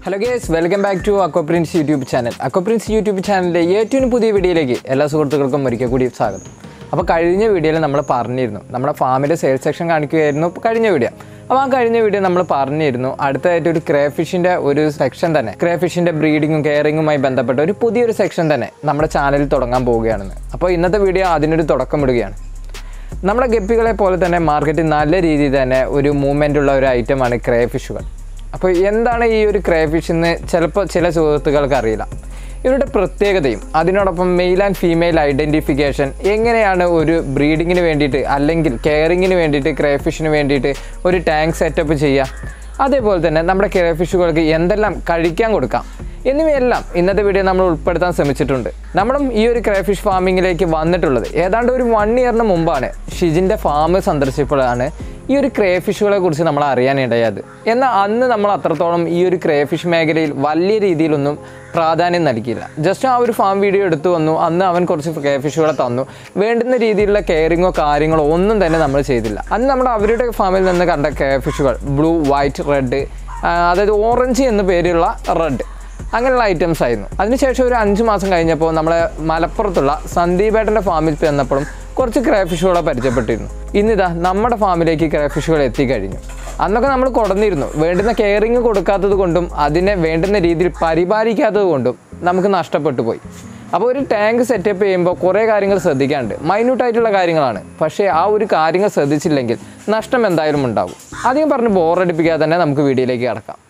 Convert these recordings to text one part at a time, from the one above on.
Hello guys welcome back to Aqua Prince YouTube channel Aqua Prince YouTube ചാനലിൻ്റെ ഏറ്റവും പുതിയ വീഡിയോയിലേക്ക് എല്ലാ സുഹൃത്തുക്കൾക്കും ഒരിക്കൽ കൂടി സ്വാഗതം അപ്പോൾ കഴിഞ്ഞ വീഡിയോയിൽ നമ്മൾ പറഞ്ഞിരുന്നു നമ്മുടെ ഫാമിൻ്റെ സെയിൽസ് സെക്ഷൻ കാണിക്കുകയായിരുന്നു കഴിഞ്ഞ വീഡിയോ അപ്പോൾ ആ കഴിഞ്ഞ വീഡിയോ നമ്മൾ പറഞ്ഞിരുന്നു അടുത്തതായിട്ട് ഒരു ക്രേ ഫിഷിൻ്റെ ഒരു സെക്ഷൻ തന്നെ ക്രേ ഫിഷിൻ്റെ ബ്രീഡിങ്ങും കെയറിങ്ങുമായി ബന്ധപ്പെട്ട ഒരു പുതിയൊരു സെക്ഷൻ തന്നെ നമ്മുടെ ചാനലിൽ തുടങ്ങാൻ പോവുകയാണെന്ന് അപ്പോൾ ഇന്നത്തെ വീഡിയോ അതിനൊരു തുടക്കം ഇടുകയാണ് നമ്മുടെ ഗപ്പികളെ പോലെ തന്നെ മാർക്കറ്റിൽ നല്ല രീതിയിൽ തന്നെ ഒരു മൂവ്മെൻ്റ് ഉള്ള ഒരു ഐറ്റമാണ് ക്രേ ഫിഷുകൾ അപ്പോൾ എന്താണ് ഈ ഒരു ക്രേ ഫിഷ് എന്ന് ചിലപ്പോൾ ചില സുഹൃത്തുക്കൾക്ക് അറിയില്ല ഇവരുടെ പ്രത്യേകതയും അതിനോടൊപ്പം മെയിൽ ആൻഡ് ഫീമെയിൽ ഐഡൻറ്റിഫിക്കേഷൻ എങ്ങനെയാണ് ഒരു ബ്രീഡിങ്ങിന് വേണ്ടിയിട്ട് അല്ലെങ്കിൽ കെയറിങ്ങിന് വേണ്ടിയിട്ട് ക്രേ ഫിഷിന് വേണ്ടിയിട്ട് ഒരു ടാങ്ക് സെറ്റപ്പ് ചെയ്യുക അതേപോലെ തന്നെ നമ്മുടെ ക്രേ ഫിഷുകൾക്ക് എന്തെല്ലാം കഴിക്കാൻ കൊടുക്കാം എന്നിവയെല്ലാം ഇന്നത്തെ വീഡിയോ നമ്മൾ ഉൾപ്പെടുത്താൻ ശ്രമിച്ചിട്ടുണ്ട് നമ്മളും ഈ ഒരു ക്രേഫിഷ് ഫാമിങ്ങിലേക്ക് വന്നിട്ടുള്ളത് ഏതാണ്ട് ഒരു വൺ ഇയറിന് മുമ്പാണ് ഷിജിൻ്റെ ഫാം സന്ദർശിച്ചപ്പോഴാണ് ഈ ഒരു ക്രേഫിഷുകളെ കുറിച്ച് നമ്മൾ അറിയാനിടയായത് എന്നാൽ അന്ന് നമ്മൾ അത്രത്തോളം ഈ ഒരു ക്രേഫിഷ് മേഖലയിൽ വലിയ രീതിയിലൊന്നും പ്രാധാന്യം നൽകിയില്ല ജസ്റ്റ് ആ ഒരു ഫാം വീഡിയോ എടുത്തു വന്നു അന്ന് അവൻ കുറച്ച് ക്രേഫിഷുകളെ തന്നു വേണ്ടുന്ന രീതിയിലുള്ള കെയറിങ്ങോ കാര്യങ്ങളോ ഒന്നും തന്നെ നമ്മൾ ചെയ്തില്ല അന്ന് നമ്മൾ അവരുടെ ഫാമിൽ നിന്ന് കണ്ട ക്രേഫിഷുകൾ ബ്ലൂ വൈറ്റ് റെഡ് അതായത് ഓറഞ്ച് എന്ന പേരുള്ള റെഡ് അങ്ങനെയുള്ള ഐറ്റംസ് ആയിരുന്നു അതിനുശേഷം ഒരു അഞ്ച് മാസം കഴിഞ്ഞപ്പോൾ നമ്മളെ മലപ്പുറത്തുള്ള സന്ദീപേട്ടൻ്റെ ഫാമിൽ ചെന്നപ്പോഴും കുറച്ച് ക്രേഫിഷുകളെ പരിചയപ്പെട്ടിരുന്നു ഇന്നിതാ നമ്മുടെ ഫാമിലേക്ക് ക്രേഫിഷുകൾ എത്തിക്കഴിഞ്ഞു അന്നൊക്കെ നമ്മൾ കൊടുന്നിരുന്നു വേണ്ടുന്ന കെയറിങ് കൊടുക്കാത്തത് കൊണ്ടും അതിനെ വേണ്ടുന്ന രീതിയിൽ പരിപാലിക്കാത്തത് കൊണ്ടും നമുക്ക് നഷ്ടപ്പെട്ടു പോയി അപ്പോൾ ഒരു ടാങ്ക് സെറ്റപ്പ് ചെയ്യുമ്പോൾ കുറേ കാര്യങ്ങൾ ശ്രദ്ധിക്കാനുണ്ട് മൈന്യൂട്ടായിട്ടുള്ള കാര്യങ്ങളാണ് പക്ഷേ ആ ഒരു കാര്യങ്ങൾ ശ്രദ്ധിച്ചില്ലെങ്കിൽ നഷ്ടം എന്തായാലും ഉണ്ടാകും അധികം പറഞ്ഞ് ബോറടിപ്പിക്കാതെ തന്നെ നമുക്ക് വീഡിയോയിലേക്ക് കിടക്കാം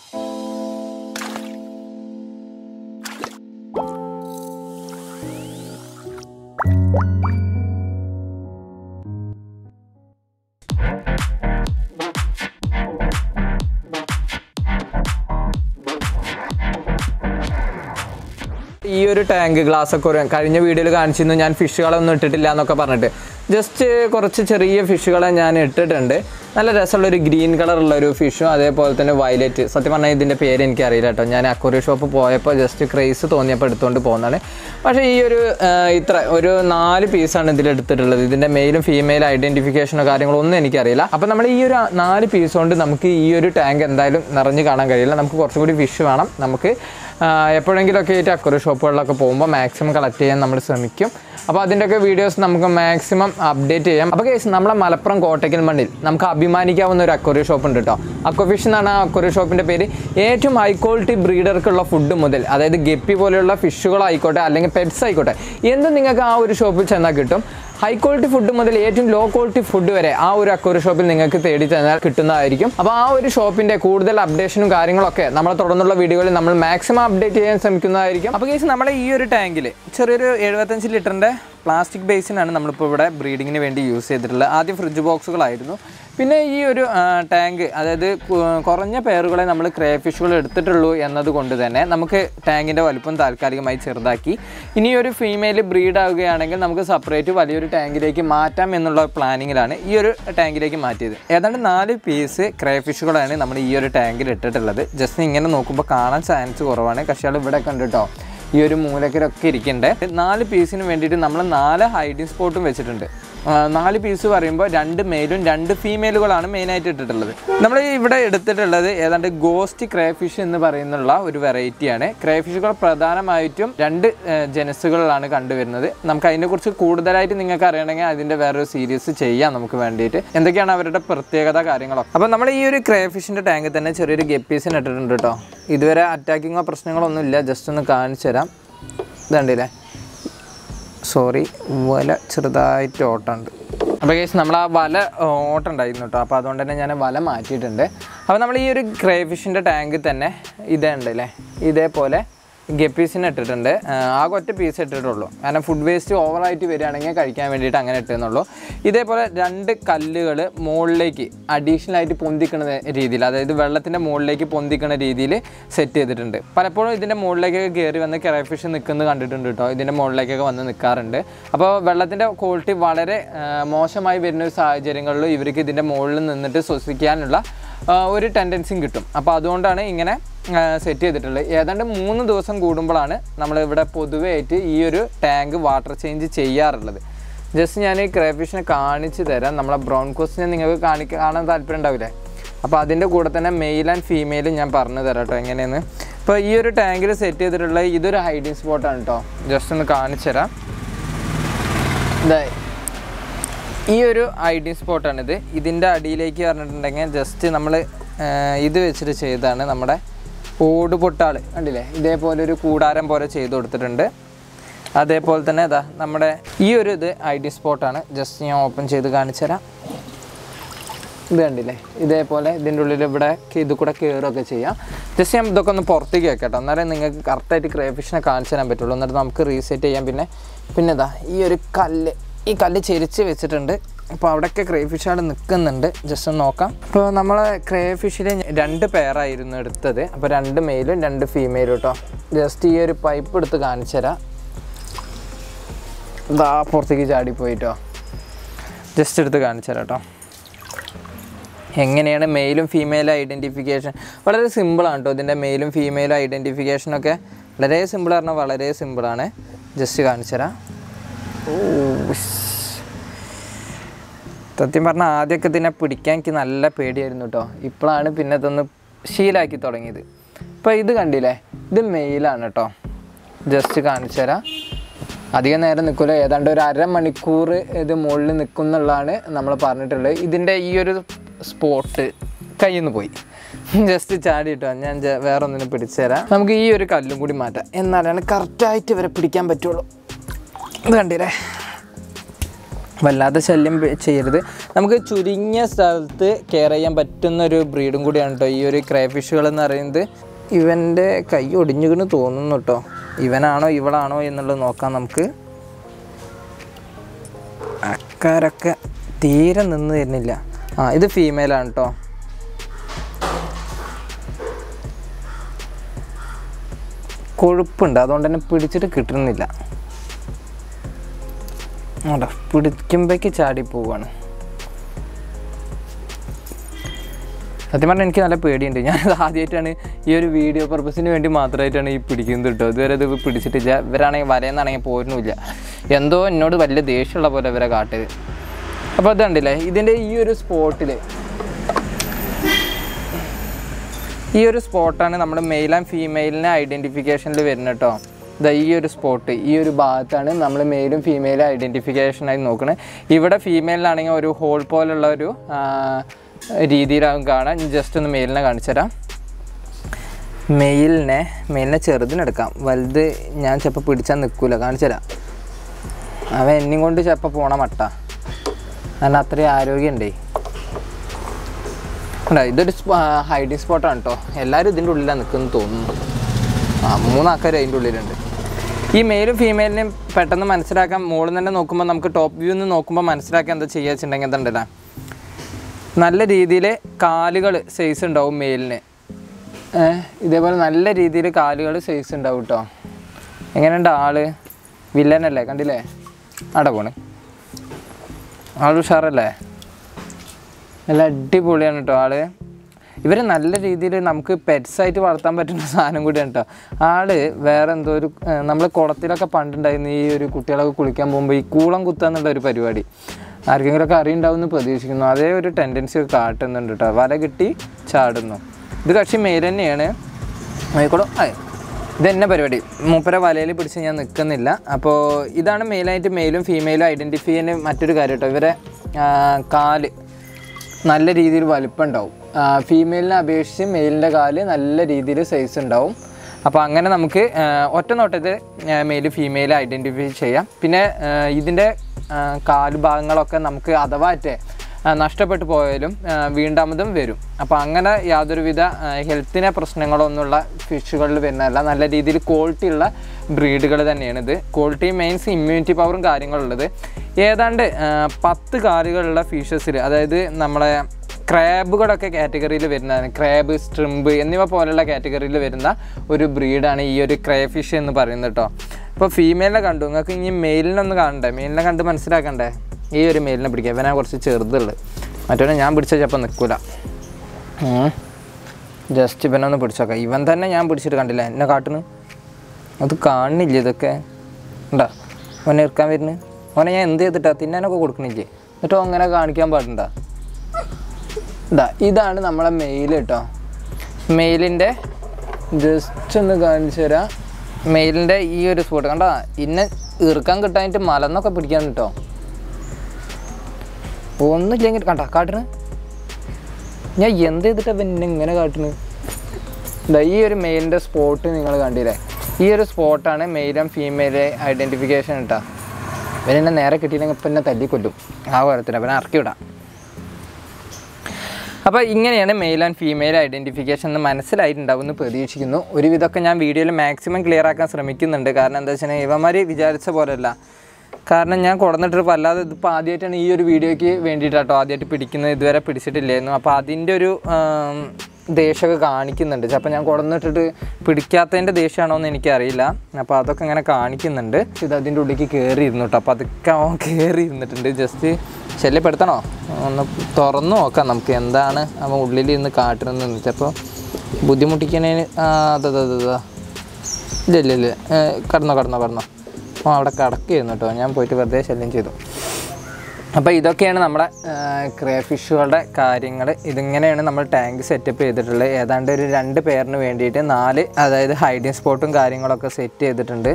ഈ ഒരു ടാങ്ക് ഗ്ലാസ് ഒക്കെ ഒരു കഴിഞ്ഞ വീഡിയോയിൽ കാണിച്ചിരുന്നു ഞാൻ ഫിഷുകളൊന്നും ഇട്ടിട്ടില്ല എന്നൊക്കെ പറഞ്ഞിട്ട് ജസ്റ്റ് കുറച്ച് ചെറിയ ഫിഷുകളെ ഞാൻ ഇട്ടിട്ടുണ്ട് നല്ല രസമുള്ള ഒരു ഗ്രീൻ കളറുള്ള ഒരു ഫിഷും അതേപോലെ തന്നെ വയലറ്റ് സത്യം പറഞ്ഞാൽ ഇതിൻ്റെ പേര് എനിക്ക് അറിയില്ല കേട്ടോ ഞാൻ അക്വറി ഷോപ്പ് പോയപ്പോൾ ജസ്റ്റ് ക്രേസ് തോന്നിയപ്പോൾ എടുത്തുകൊണ്ട് പോകുന്നതാണ് പക്ഷേ ഈ ഒരു ആ, ഇത്ര ഒരു നാല് പീസാണ് ഇതിൽ എടുത്തിട്ടുള്ളത് ഇതിൻ്റെ മെയിലും ഫീമെയിൽ ഐഡൻറ്റിഫിക്കേഷനോ കാര്യങ്ങളോ ഒന്നും എനിക്കറിയില്ല അപ്പോൾ നമ്മൾ ഈ ഒരു നാല് പീസ് കൊണ്ട് നമുക്ക് ഈ ഒരു ടാങ്ക് എന്തായാലും നിറഞ്ഞു കാണാൻ കഴിയില്ല നമുക്ക് കുറച്ചും കൂടി ഫിഷ് വേണം നമുക്ക് ആ, എപ്പോഴെങ്കിലുമൊക്കെ ആയിട്ട് അക്വറി ഷോപ്പുകളിലൊക്കെ പോകുമ്പോൾ മാക്സിമം കളക്ട് ചെയ്യാൻ നമ്മൾ ശ്രമിക്കും അപ്പോൾ അതിൻ്റെയൊക്കെ വീഡിയോസ് നമുക്ക് മാക്സിമം അപ്ഡേറ്റ് ചെയ്യാം അപ്പോൾ കേസ് നമ്മളെ മലപ്പുറം കോട്ടയ്ക്കൽ മണ്ണിൽ നമുക്ക് അഭിമാനിക്കാവുന്ന ഒരു അക്വറി ഷോപ്പ് ഉണ്ട് കേട്ടോ അക്വഫിഷ് എന്നാണ് ആ അക്വറി ഷോപ്പിൻ്റെ പേര് ഏറ്റവും ഹൈ ക്വാളിറ്റി ബ്രീഡർക്കുള്ള ഫുഡ് മുതൽ അതായത് ഗപ്പി പോലെയുള്ള ഫിഷുകളായിക്കോട്ടെ അല്ലെങ്കിൽ പെറ്റ്സ് ആയിക്കോട്ടെ എന്തും നിങ്ങൾക്ക് ആ ഒരു ഷോപ്പിൽ ചെന്നാൽ കിട്ടും ഹൈ ക്വാളിറ്റി ഫുഡ് മുതൽ ഏറ്റവും ലോ ക്വാളിറ്റി ഫുഡ് വരെ ആ ഒരു അക്വറി ഷോപ്പിൽ നിങ്ങൾക്ക് തേടി ചെന്നാൽ കിട്ടുന്നതായിരിക്കും അപ്പോൾ ആ ഒരു ഷോപ്പിൻ്റെ കൂടുതൽ അപ്ഡേഷനും കാര്യങ്ങളൊക്കെ നമ്മളെ തുടർന്നുള്ള വീഡിയോകളിൽ നമ്മൾ മാക്സിമം അപ്ഡേറ്റ് ചെയ്യാൻ ശ്രമിക്കുന്നതായിരിക്കും അപ്പോൾ കേസ് നമ്മുടെ ഈ ഒരു ടാങ്കിൽ ചെറിയൊരു എഴുപത്തഞ്ച് ലിറ്ററിൻ്റെ പ്ലാസ്റ്റിക് ബേസിനാണ് നമ്മളിപ്പോൾ ഇവിടെ ബ്രീഡിങ്ങിന് വേണ്ടി യൂസ് ചെയ്തിട്ടുള്ളത് ആദ്യം ഫ്രിഡ്ജ് ബോക്സുകളായിരുന്നു പിന്നെ ഈ ഒരു ടാങ്ക് അതായത് കു- കുറഞ്ഞ പേറുകളെ നമ്മൾ ക്രേ ഫിഷുകൾ എടുത്തിട്ടുള്ളൂ എന്നതുകൊണ്ട് തന്നെ നമുക്ക് ടാങ്കിൻ്റെ വലുപ്പം താൽക്കാലികമായി ചെറുതാക്കി ഇനി ഒരു ഫീമെയിൽ ബ്രീഡ് ആവുകയാണെങ്കിൽ നമുക്ക് സെപ്പറേറ്റ് വലിയൊരു ടാങ്കിലേക്ക് മാറ്റാം എന്നുള്ള പ്ലാനിങ്ങിലാണ് ഈ ഒരു ടാങ്കിലേക്ക് മാറ്റിയത് ഏതാണ്ട് നാല് പീസ് ക്രേ ഫിഷുകളാണ് നമ്മൾ ഈ ഒരു ടാങ്കിൽ ഇട്ടിട്ടുള്ളത് ജസ്റ്റ് ഇങ്ങനെ നോക്കുമ്പോൾ കാണാൻ ചാൻസ് കുറവാണ് കക്ഷികൾ ഇവിടെ കണ്ടിട്ടോ ഈ ഒരു മൂലക്കിലൊക്കെ ഇരിക്കുന്നുണ്ട് നാല് പീസിന് വേണ്ടിയിട്ട് നമ്മൾ നാല് ഹൈഡിങ് സ്പോട്ടും വെച്ചിട്ടുണ്ട് ആ, നാല് പീസ് പറയുമ്പോൾ രണ്ട് മെയിലും രണ്ട് ഫീമെയിലുകളാണ് മെയിനായിട്ട് ഇട്ടിട്ടുള്ളത് നമ്മൾ ഇവിടെ എടുത്തിട്ടുള്ളത് ഏതാണ്ട് ഗോസ്റ്റ് ക്രേഫിഷ് എന്ന് പറയുന്നുള്ള ഒരു വെറൈറ്റിയാണ് ക്രേഫിഷുകൾ പ്രധാനമായിട്ടും രണ്ട് ജനസുകളിലാണ് കണ്ടുവരുന്നത് നമുക്ക് അതിനെക്കുറിച്ച് കൂടുതലായിട്ട് നിങ്ങൾക്ക് അറിയണമെങ്കിൽ അതിൻ്റെ വേറൊരു സീരീസ് ചെയ്യാം നമുക്ക് വേണ്ടിയിട്ട് എന്തൊക്കെയാണ് അവരുടെ പ്രത്യേകത കാര്യങ്ങളൊക്കെ അപ്പോൾ നമ്മൾ ഈ ഒരു ക്രേഫിഷിൻ്റെ ടാങ്കിൽ തന്നെ ചെറിയൊരു ഗപ്പീസിന് ഇട്ടിട്ടുണ്ട് കേട്ടോ ഇതുവരെ അറ്റാക്കിങ്ങോ പ്രശ്നങ്ങളോ ഒന്നും ഇല്ല ജസ്റ്റ് ഒന്ന് കാണിച്ചു തരാം ഇതുണ്ടല്ലേ സോറി വല ചെറുതായിട്ട് ഓട്ടമുണ്ട് അപ്പോൾ കേസ് നമ്മൾ ആ വല ഓട്ടം ഉണ്ടായിരുന്നു കേട്ടോ അപ്പോൾ അതുകൊണ്ട് തന്നെ ഞാൻ വല മാറ്റിയിട്ടുണ്ട് അപ്പോൾ നമ്മൾ ഈ ഒരു ക്രേഫിഷിൻ്റെ ടാങ്കിൽ തന്നെ ഇതേ ഉണ്ട് അല്ലേ ഇതേപോലെ ഗപ്പീസിന് ഇട്ടിട്ടുണ്ട് ആ, ആകെ ഒറ്റ പീസ് ഇട്ടിട്ടുള്ളൂ കാരണം ഫുഡ് വേസ്റ്റ് ഓവറായിട്ട് വരികയാണെങ്കിൽ കഴിക്കാൻ വേണ്ടിയിട്ട് അങ്ങനെ ഇട്ടെന്നുള്ളൂ ഇതേപോലെ രണ്ട് കല്ലുകൾ മുകളിലേക്ക് അഡീഷണൽ ആയിട്ട് പൊന്തിക്കുന്ന രീതിയിൽ അതായത് വെള്ളത്തിൻ്റെ മുകളിലേക്ക് പൊന്തിക്കുന്ന രീതിയിൽ സെറ്റ് ചെയ്തിട്ടുണ്ട് പലപ്പോഴും ഇതിൻ്റെ മുകളിലേക്കൊക്കെ കയറി വന്ന് കെറഫിഷ് നിൽക്കുന്നത് കണ്ടിട്ടുണ്ട് കേട്ടോ ഇതിൻ്റെ മുകളിലേക്കൊക്കെ വന്ന് നിൽക്കാറുണ്ട് അപ്പോൾ വെള്ളത്തിൻ്റെ ക്വാളിറ്റി വളരെ ആ, മോശമായി വരുന്ന ഒരു സാഹചര്യങ്ങളിൽ ഇവർക്ക് ഇതിൻ്റെ മുകളിൽ നിന്നിട്ട് ശ്വസിക്കാനുള്ള ആ, ഒരു ടെൻഡൻസിയും കിട്ടും അപ്പോൾ അതുകൊണ്ടാണ് ഇങ്ങനെ സെറ്റ് ചെയ്തിട്ടുള്ളത് ഏതാണ്ട് മൂന്ന് ദിവസം കൂടുമ്പോഴാണ് നമ്മൾ ഇവിടെ പൊതുവെ ആയിട്ട് ഈ ഒരു ടാങ്ക് വാട്ടർ ചേഞ്ച് ചെയ്യാറുള്ളത് ജസ്റ്റ് ഞാൻ ഈ ക്രേഫിഷിനെ കാണിച്ചു തരാം നമ്മളെ ബ്രൗൺ കോസ്റ്റിനെ നിങ്ങൾക്ക് കാണിക്കാൻ കാണാൻ താല്പര്യം ഉണ്ടാവില്ലേ അപ്പോൾ അതിൻ്റെ കൂടെ തന്നെ മെയിൽ ആൻഡ് ഫീമെയിൽ ഞാൻ പറഞ്ഞു തരാം കേട്ടോ എങ്ങനെയെന്ന് ഇപ്പോൾ ഈ ഒരു ടാങ്കിൽ സെറ്റ് ചെയ്തിട്ടുള്ള ഇതൊരു ഹൈഡിങ് സ്പോട്ടാണ് കേട്ടോ ജസ്റ്റ് ഒന്ന് കാണിച്ചു തരാം ഇതാ ഈ ഒരു ഐ ഡി സ്പോട്ടാണിത് ഇതിൻ്റെ അടിയിലേക്ക് പറഞ്ഞിട്ടുണ്ടെങ്കിൽ ജസ്റ്റ് നമ്മൾ ഇത് വെച്ചിട്ട് ചെയ്തതാണ് നമ്മുടെ ഓട് പൊട്ടാൾ കണ്ടില്ലേ ഇതേപോലെ ഒരു കൂടാരം പോലെ ചെയ്ത് കൊടുത്തിട്ടുണ്ട് അതേപോലെ തന്നെ ഇതാ നമ്മുടെ ഈ ഒരു ഇത് ഐ ഡി സ്പോട്ടാണ് ജസ്റ്റ് ഞാൻ ഓപ്പൺ ചെയ്ത് കാണിച്ചു തരാം ഇത് കണ്ടില്ലേ ഇതേപോലെ ഇതിൻ്റെ ഉള്ളിൽ ഇവിടെ ഇത് കൂടെ കയറുകയൊക്കെ ചെയ്യാം ജസ്റ്റ് ഞാൻ ഇതൊക്കെ ഒന്ന് പുറത്തേക്ക് വെക്കട്ടോ എന്നാലേ നിങ്ങൾക്ക് കറക്റ്റായിട്ട് ക്രേഫിഷിനെ കാണിച്ചു തരാൻ പറ്റുള്ളൂ എന്നിട്ട് നമുക്ക് റീസെറ്റ് ചെയ്യാം പിന്നെ പിന്നെ ഇതാ ഈ ഒരു കല്ല് ഈ കല്ല് ചെരിച്ച് വെച്ചിട്ടുണ്ട് അപ്പോൾ അവിടെയൊക്കെ ക്രേഫിഷ് അവിടെ നിൽക്കുന്നുണ്ട് ജസ്റ്റ് ഒന്ന് നോക്കാം ഇപ്പോൾ നമ്മൾ ക്രേഫിഷിൽ രണ്ട് പെയറായിരുന്നു എടുത്തത് അപ്പോൾ രണ്ട് മെയിലും രണ്ട് ഫീമെയിലും കേട്ടോ ജസ്റ്റ് ഈ ഒരു പൈപ്പ് എടുത്ത് കാണിച്ചു തരാം ഇതാ പുറത്തേക്ക് ചാടിപ്പോയിട്ടോ ജസ്റ്റ് എടുത്ത് കാണിച്ചു തരാം കേട്ടോ എങ്ങനെയാണ് മെയിലും ഫീമെയിലും ഐഡൻറ്റിഫിക്കേഷൻ വളരെ സിമ്പിളാണ് കേട്ടോ ഇതിൻ്റെ മെയിലും ഫീമെയിലും ഐഡൻറ്റിഫിക്കേഷനൊക്കെ വളരെ സിമ്പിൾ പറഞ്ഞാൽ വളരെ സിമ്പിളാണ് ജസ്റ്റ് കാണിച്ചു തരാം ഓ ഉസ്. സത്യം പറഞ്ഞാൽ ആദ്യമൊക്കെ ഇതിനെ പിടിക്കാൻ എനിക്ക് നല്ല പേടിയായിരുന്നു കേട്ടോ ഇപ്പോഴാണ് പിന്നെ ഇതൊന്ന് ശീലാക്കി തുടങ്ങിയത് ഇപ്പോൾ ഇത് കണ്ടില്ലേ ഇത് മെയിലാണ് കേട്ടോ ജസ്റ്റ് കാണിച്ചു തരാം അധികം നേരം നിൽക്കില്ല ഏതാണ്ട് ഒരു അരമണിക്കൂർ ഇത് മുകളിൽ നിൽക്കും എന്നുള്ളതാണ് നമ്മൾ പറഞ്ഞിട്ടുള്ളത് ഇതിൻ്റെ ഈ ഒരു സ്പോട്ട് കയ്യിൽ നിന്ന് പോയി ജസ്റ്റ് ചാടി കേട്ടോ ഞാൻ ജ- വേറെ ഒന്നിനും പിടിച്ചു തരാം നമുക്ക് ഈ ഒരു കല്ലും കൂടി മാറ്റാം എന്നാലാണ് കറക്റ്റായിട്ട് ഇവരെ പിടിക്കാൻ പറ്റുള്ളൂ ഇത് കണ്ടില്ലേ വല്ലാതെ ശല്യം പെ- ചെയ്യരുത് നമുക്ക് ചുരുങ്ങിയ സ്ഥലത്ത് കെയർ ചെയ്യാൻ പറ്റുന്ന ഒരു ബ്രീഡും കൂടിയാണ് കേട്ടോ ഈ ഒരു ക്രേഫിഷുകൾ എന്ന് പറയുന്നത് ഇവൻ്റെ കൈ ഒടിഞ്ഞുകിന് തോന്നുന്നു കേട്ടോ ഇവനാണോ ഇവളാണോ എന്നുള്ളത് നോക്കാം നമുക്ക് അക്കാരൊക്കെ തീരെ നിന്ന് തരുന്നില്ല ആ ഇത് ഫീമെയിലാണ് കേട്ടോ കൊഴുപ്പുണ്ട് അതുകൊണ്ട് തന്നെ പിടിച്ചിട്ട് കിട്ടുന്നില്ല അവിടെ പിടിക്കുമ്പോഴേക്ക് ചാടി പോവാണ് സത്യം പറഞ്ഞാൽ എനിക്ക് നല്ല പേടിയുണ്ട് ഞാനത് ആദ്യമായിട്ടാണ് ഈ ഒരു വീഡിയോ പർപ്പസിന് വേണ്ടി മാത്രമായിട്ടാണ് ഈ പിടിക്കുന്നത് കേട്ടോ ഇതുവരെ ഇത് പിടിച്ചിട്ടില്ല ഇവരാണെങ്കിൽ വലയെന്നാണെങ്കിൽ പോരുന്നില്ല എന്തോ എന്നോട് വലിയ ദേഷ്യമുള്ള പോലെ ഇവരെ കാട്ടത് അപ്പോൾ ഇത് കണ്ടില്ലേ ഇതിൻ്റെ ഈ ഒരു സ്പോട്ടിൽ ഈ ഒരു സ്പോട്ടാണ് നമ്മൾ മെയിൽ ആൻഡ് ഫീമെയിലിനെ ഐഡൻറ്റിഫിക്കേഷനിൽ വരുന്നത് കേട്ടോ ഇതാ ഈ ഒരു സ്പോട്ട് ഈ ഒരു ഭാഗത്താണ് നമ്മൾ മെയിലും ഫീമെയിലും ഐഡൻറ്റിഫിക്കേഷനായി നോക്കുന്നത് ഇവിടെ ഫീമെയിലിനാണെങ്കിൽ ഒരു ഹോൾ പോലുള്ള ഒരു ആ, രീതിയിലാകും കാണാൻ ജസ്റ്റ് ഒന്ന് മെയിലിനെ കാണിച്ചു തരാം മെയിലിനെ മെയിലിനെ ചെറുതിനെടുക്കാം വലുത് ഞാൻ ചിലപ്പോൾ പിടിച്ചാൽ നിൽക്കൂല കാണിച്ചു തരാം അവൻ എന്നെയും കൊണ്ട് ചിലപ്പോൾ പോണ മട്ട കാരണം അത്രയും ആരോഗ്യമുണ്ടേ അല്ല ഇതൊരു ഹൈഡിങ് സ്പോട്ടാണ് കേട്ടോ എല്ലാവരും ഇതിൻ്റെ ഉള്ളിലാണ് നിൽക്കുന്നു തോന്നുന്നു ആ മൂന്നാൾക്കാർ അതിൻ്റെ ഉള്ളിലുണ്ട് ഈ മെയിലും ഫീമെയിലിനെയും പെട്ടെന്ന് മനസ്സിലാക്കാൻ മുകളിൽ തന്നെ നോക്കുമ്പോൾ നമുക്ക് ടോപ്പ് വ്യൂ നിന്ന് നോക്കുമ്പോൾ മനസ്സിലാക്കാൻ എന്താ ചെയ്യുക വെച്ചിട്ടുണ്ടെങ്കിൽ എന്തുണ്ടല്ലോ നല്ല രീതിയിൽ കാലുകൾ സൈസ് ഉണ്ടാവും മെയിലിന് ഏഹ് ഇതേപോലെ നല്ല രീതിയിൽ കാലുകൾ സൈസ് ഉണ്ടാവും കേട്ടോ എങ്ങനെയുണ്ട് ആള് വില്ലനല്ലേ കണ്ടില്ലേ അവിടെ പോണ് ആൾ ഉഷാറല്ലേ നല്ല അടിപൊളിയാണ് കേട്ടോ ആള് ഇവർ നല്ല രീതിയിൽ നമുക്ക് pets ആയിട്ട് വളർത്താൻ പറ്റുന്ന സാധനം കൂടിയാണ് കേട്ടോ ആള് വേറെ എന്തോ ഒരു നമ്മൾ കുളത്തിലൊക്കെ പണ്ടുണ്ടായിരുന്നു ഈ ഒരു കുട്ടികളൊക്കെ കുളിക്കാൻ പോകുമ്പോൾ ഈ കൂളം കുത്തുക എന്നുള്ള ഒരു പരിപാടി ആർക്കെങ്കിലുമൊക്കെ അറിയുണ്ടാവുമെന്ന് പ്രതീക്ഷിക്കുന്നു അതേ ഒരു ടെൻഡൻസി ഒക്കെ കാട്ടുന്നുണ്ട് കേട്ടോ വല കിട്ടി ചാടുന്നു ഇത് കക്ഷി മെയിൽ തന്നെയാണ് ആയിക്കോളും ആ ഇത് തന്നെ പരിപാടി മൂപ്പര വലയിൽ പിടിച്ച് ഞാൻ നിൽക്കുന്നില്ല അപ്പോൾ ഇതാണ് മെയിനായിട്ട് മെയിലും ഫീമെയിലും ഐഡൻറ്റിഫൈ ചെയ്യുന്ന മറ്റൊരു കാര്യം കേട്ടോ ഇവരെ ആ, കാല് നല്ല രീതിയിൽ വലിപ്പം ഉണ്ടാവും ഫീമെയിലിനെ അപേക്ഷിച്ച് മെയിലിൻ്റെ കാല് നല്ല രീതിയിൽ സൈസ് ഉണ്ടാവും അപ്പോൾ അങ്ങനെ നമുക്ക് ആ, ഒറ്റ നോട്ടത്തിൽ മെയിൽ ഫീമെയിൽ ഐഡൻറ്റിഫൈ ചെയ്യാം പിന്നെ ആ, ഇതിൻ്റെ ആ, കാല് ഭാഗങ്ങളൊക്കെ നമുക്ക് അഥവാറ്റെ ആ, നഷ്ടപ്പെട്ടു പോയാലും ആ, വീണ്ടാമതും വരും അപ്പോൾ അങ്ങനെ യാതൊരുവിധ ആ, ഹെൽത്തിനെ പ്രശ്നങ്ങളൊന്നുമുള്ള ഫിഷുകളിൽ വരുന്നതല്ല നല്ല രീതിയിൽ ക്വാളിറ്റി ഉള്ള ബ്രീഡുകൾ തന്നെയാണ് ഇത് ക്വാളിറ്റി മീൻസ് ഇമ്മ്യൂണിറ്റി പവറും കാര്യങ്ങളുള്ളത് ഏതാണ്ട് ആ, പത്ത് കാലുകളുള്ള ഫിഷസിൽ അതായത് നമ്മളെ ക്രാബുകളൊക്കെ കാറ്റഗറിയിൽ വരുന്നതാണ് ക്രാബ് സ്ട്രിംബ് എന്നിവ പോലുള്ള കാറ്റഗറിയിൽ വരുന്ന ഒരു ബ്രീഡാണ് ഈ ഒരു ക്രേ ഫിഷ് എന്ന് പറയുന്നത് കേട്ടോ അപ്പോൾ ഫീമെയിലിനെ കണ്ടു നിങ്ങൾക്ക് ഇനി മെയിലിനെ ഒന്ന് കാണണ്ടേ മെയിലിനെ കണ്ട് മനസ്സിലാക്കണ്ടേ ഈ ഒരു മെയിലിനെ പിടിക്കുക ഇവനെ കുറച്ച് ചെറുതുള്ളത് മറ്റവനെ ഞാൻ പിടിച്ച ചിലപ്പോൾ നിൽക്കൂല ജസ്റ്റ് ഇവനെ ഒന്ന് പിടിച്ചോക്കാം ഇവൻ തന്നെ ഞാൻ പിടിച്ചിട്ട് കണ്ടില്ല എന്നെ കാട്ടുന്നു അത് കാണുന്നില്ല ഇതൊക്കെ ഉണ്ടാ ഓനെ ഇറക്കാൻ വരുന്നു ഓനെ ഞാൻ എന്ത് ചെയ്തിട്ടാ തിന്നാനൊക്കെ കൊടുക്കണില്ലേ എന്നിട്ടോ അങ്ങനെ കാണിക്കാൻ പാടുണ്ടാ ഇതാ ഇതാണ് നമ്മളെ മെയിൽ കേട്ടോ മെയിലിൻ്റെ ജസ്റ്റ് ഒന്ന് കാണിച്ചു തരാം മെയിലിൻ്റെ ഈ ഒരു സ്പോട്ട് കണ്ടോ ഇന്നെ ഇറുക്കാൻ കിട്ടാനായിട്ട് മലന്നൊക്കെ പിടിക്കാൻ കേട്ടോ ഒന്നുമില്ലെങ്കിൽ കണ്ട കാട്ടണ് ഞാൻ എന്ത് ചെയ്തിട്ടാ പിന്നെ ഇങ്ങനെ കാട്ടണ് ഇതാ ഈ ഒരു മെയിലിൻ്റെ സ്പോട്ട് നിങ്ങൾ കണ്ടില്ലേ ഈ ഒരു സ്പോട്ടാണ് മെയിൽ ആൻഡ് ഫീമെയിൽ ഐഡൻറ്റിഫിക്കേഷൻ കേട്ടോ ഇവനെന്നെ നേരെ കിട്ടിയില്ലെങ്കിൽ ഇപ്പം എന്നെ തല്ലിക്കൊല്ലും ആ കാര്യത്തിന് അവനെ ഇറക്കി വിടാം അപ്പോൾ ഇങ്ങനെയാണ് മെയിൽ ആൻഡ് ഫീമെയിൽ ഐഡൻറ്റിഫിക്കേഷൻ എന്ന് മനസ്സിലായിട്ടുണ്ടാവും എന്ന് പ്രതീക്ഷിക്കുന്നു ഒരുവിധമൊക്കെ ഞാൻ വീഡിയോയിൽ മാക്സിമം ക്ലിയർ ആക്കാൻ ശ്രമിക്കുന്നുണ്ട് കാരണം എന്താ വെച്ചാൽ ഇവന്മാർ വിചാരിച്ച പോലെയല്ല കാരണം ഞാൻ കൊടുന്നിട്ട് അല്ലാതെ ഇതിപ്പോൾ ആദ്യമായിട്ടാണ് ഈ ഒരു വീഡിയോയ്ക്ക് വേണ്ടിയിട്ടാട്ടോ ആദ്യമായിട്ട് പിടിക്കുന്നത് ഇതുവരെ പിടിച്ചിട്ടില്ലായിരുന്നു അപ്പോൾ അതിൻ്റെ ഒരു ആം, ദേഷ്യമൊക്കെ കാണിക്കുന്നുണ്ട് ചിലപ്പോൾ ഞാൻ കൊടുന്നിട്ടിട്ട് പിടിക്കാത്തതിൻ്റെ ദേഷ്യമാണോ എന്ന് എനിക്കറിയില്ല അപ്പോൾ അതൊക്കെ ഇങ്ങനെ കാണിക്കുന്നുണ്ട് ഇത് അതിൻ്റെ ഉള്ളിലേക്ക് കയറി ഇരുന്നു കേട്ടോ അപ്പോൾ അതൊക്കെ അവൻ കയറി ഇരുന്നിട്ടുണ്ട് ജസ്റ്റ് ശല്യപ്പെടുത്തണോ ഒന്ന് തുറന്നു നോക്കാം നമുക്ക് എന്താണ് അവൻ ഉള്ളിൽ ഇരുന്ന് കാട്ടുന്നതെന്ന് ചിലപ്പോൾ ബുദ്ധിമുട്ടിക്കണേന് ആ അതെ അതെ അതെ അതെ ഇല്ല ഇല്ല ഇല്ല ഏ, കടന്നോ കടന്നോ കടന്നോ ഓ അവിടെ കിടക്കുകയായിരുന്നു കേട്ടോ ഞാൻ പോയിട്ട് വെറുതെ ശല്യം ചെയ്തു അപ്പോൾ ഇതൊക്കെയാണ് നമ്മുടെ ക്രേ ഫിഷുകളുടെ കാര്യങ്ങൾ ഇതിങ്ങനെയാണ് നമ്മൾ ടാങ്ക് സെറ്റപ്പ് ചെയ്തിട്ടുള്ളത് ഏതാണ്ട് ഒരു രണ്ട് പേരിന് വേണ്ടിയിട്ട് നാല് അതായത് ഹൈഡിങ് സ്പോട്ടും കാര്യങ്ങളൊക്കെ സെറ്റ് ചെയ്തിട്ടുണ്ട്